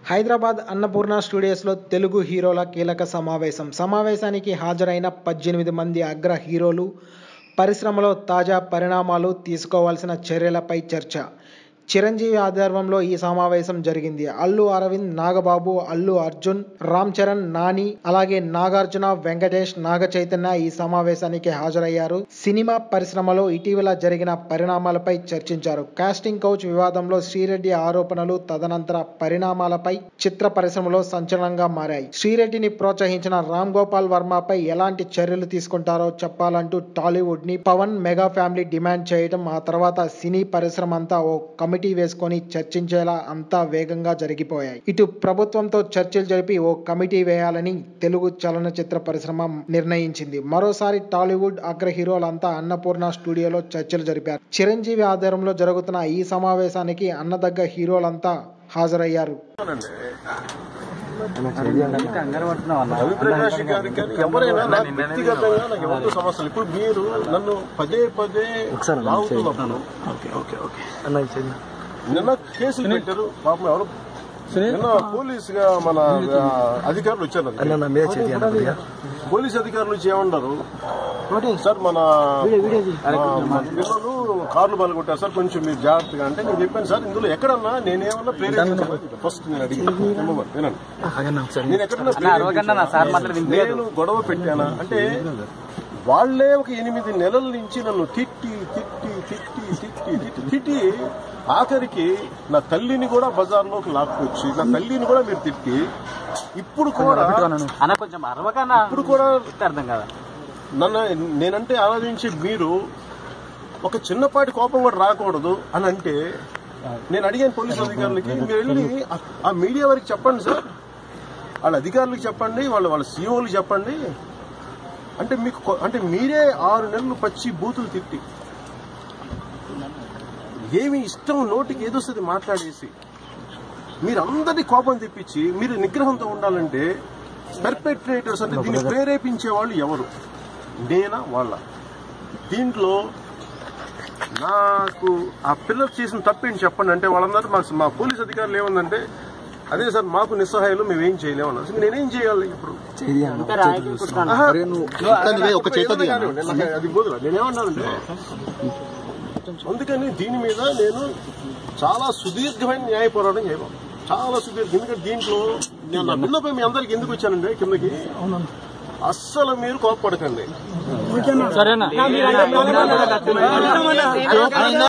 హైదరాబాద్ అన్నపూర్ణ స్టూడియోస్లో తెలుగు హీరోల కీలక సమావేశం సమావేశానికి హాజరైన పద్దెనిమిది మంది అగ్ర హీరోలు పరిశ్రమలో తాజా పరిణామాలు తీసుకోవాల్సిన చర్యలపై చర్చ చిరంజీవి ఆధ్వర్యంలో ఈ సమావేశం జరిగింది అల్లు అరవింద్ నాగబాబు అల్లు అర్జున్ రామ్ చరణ్ నాని అలాగే నాగార్జున వెంకటేష్ నాగ చైతన్య ఈ సమావేశానికి హాజరయ్యారు సినిమా పరిశ్రమలో ఇటీవల జరిగిన పరిణామాలపై చర్చించారు కాస్టింగ్ కౌచ్ వివాదంలో శ్రీరెడ్డి ఆరోపణలు తదనంతర పరిణామాలపై చిత్ర పరిశ్రమలో సంచలనంగా మారాయి శ్రీరెడ్డిని ప్రోత్సహించిన రామ్ గోపాల్ వర్మపై ఎలాంటి చర్యలు తీసుకుంటారో చెప్పాలంటూ టాలీవుడ్ ని పవన్ మెగా ఫ్యామిలీ డిమాండ్ చేయడం ఆ తర్వాత సినీ పరిశ్రమ అంతా ఓ కమిటీ వేసుకొని చర్చించేలా అంతా వేగంగా జరిగిపోయాయి ఇటు ప్రభుత్వంతో చర్చలు జరిపి ఓ కమిటీ వేయాలని తెలుగు చలనచిత్ర పరిశ్రమ నిర్ణయించింది మరోసారి టాలీవుడ్ అగ్ర హీరోలంతా అన్నపూర్ణ స్టూడియోలో చర్చలు జరిపారు చిరంజీవి ఆధ్వర్యంలో జరుగుతున్న ఈ సమావేశానికి అన్నదగ్గ హీరోలంతా హాజరయ్యారు రవి ప్రకాష్ గారికి కానీ ఎవరైనా నాకు వ్యక్తిగతంగా నాకు ఎవరితో సమస్యలు ఇప్పుడు మీరు నన్ను పదే పదే లాగుతున్నప్పుడు నిన్న కేసులు పెట్టారు పాపం ఎవరు నిన్న పోలీస్ గా మన ఆ, అధికారులు వచ్చారు అది. పోలీస్ అధికారులు వచ్చి ఏమన్నారు సార్ మన మా- మన పిల్లలు కార్లు పాల్గొట్టారు సార్ కొంచెం మీరు జాగ్రత్తగా అంటే నేను చెప్పాను సార్ ఇందులో ఎక్కడన్నా నేనేమన్నా ప్రేరేపించాను ఫస్ట్ నేను అడిగాను వినండి నేను ఎక్కడన్నా ప్రేరేపించానా? నేను గొడవ పెట్టానా అంటే వాళ్లే ఒక ఎనిమిది నెలల నుంచి నన్ను తిట్టి తిట్టి తిట్టి తిట్టి తిట్టి తిట్టి ఆఖరికి నా తల్లిని కూడా బజార్లోకి లాక్కొచ్చి నా తల్లిని కూడా మీరు తిట్టి ఇప్పుడు కూడా అన్న కొంచెం అరవకన్నా ఇప్పుడు కూడా అర్థం కదా నన్ను నేనంటే ఆరాధించే మీరు ఒక చిన్నపాటి కోపం కూడా రాకూడదు అని అంటే నేను అడిగాను పోలీసు అధికారులకి మీరు వెళ్ళి ఆ- ఆ మీడియా వారికి చెప్పండి సార్ వాళ్ళ అధికారులకు చెప్పండి వాళ్ళ వాళ్ళ సీఓలకు చెప్పండి అంటే మీకు కొ- అంటే మీరే ఆరు నెలలు పచ్చి బూతులు తిట్టి ఏమి ఇష్టం నోటికి ఏదొస్తుంది మాట్లాడేసి మీరందరి కోపం తెప్పించి మీరు నిగ్రహంతో ఉండాలంటే పెర్పెట్రేటర్స్ అంటే దీన్ని ప్రేరేపించే వాళ్ళు ఎవరు నేనా వాళ్ళ దీంట్లో నాకు ఆ పిల్లలు చేసిన తప్పేంటి చెప్పండి అంటే వాళ్ళందరూ మాకు మా పోలీస్ అధికారులు ఏముందంటే అదే సార్ మాకు నిస్సహాయాలు మేమేం చేయలేము అన్నారు అసలు నేనేం చేయాలి ఇప్పుడు ఆహా. ఒక చేత కానివ్వండి, నాకు అది బోధన నేనేమన్నానంటే అందుకని దీని మీద నేను చాలా సుదీర్ఘమైన న్యాయ పోరాటం చేయడం చాలా సుదీర్ఘ ఎందుకంటే దీంట్లో నేను నా విన్నపై మీ అందరికి ఎందుకు వచ్చానండి కిందకి అస్సలు మీరు కోపపడకండి సరేనా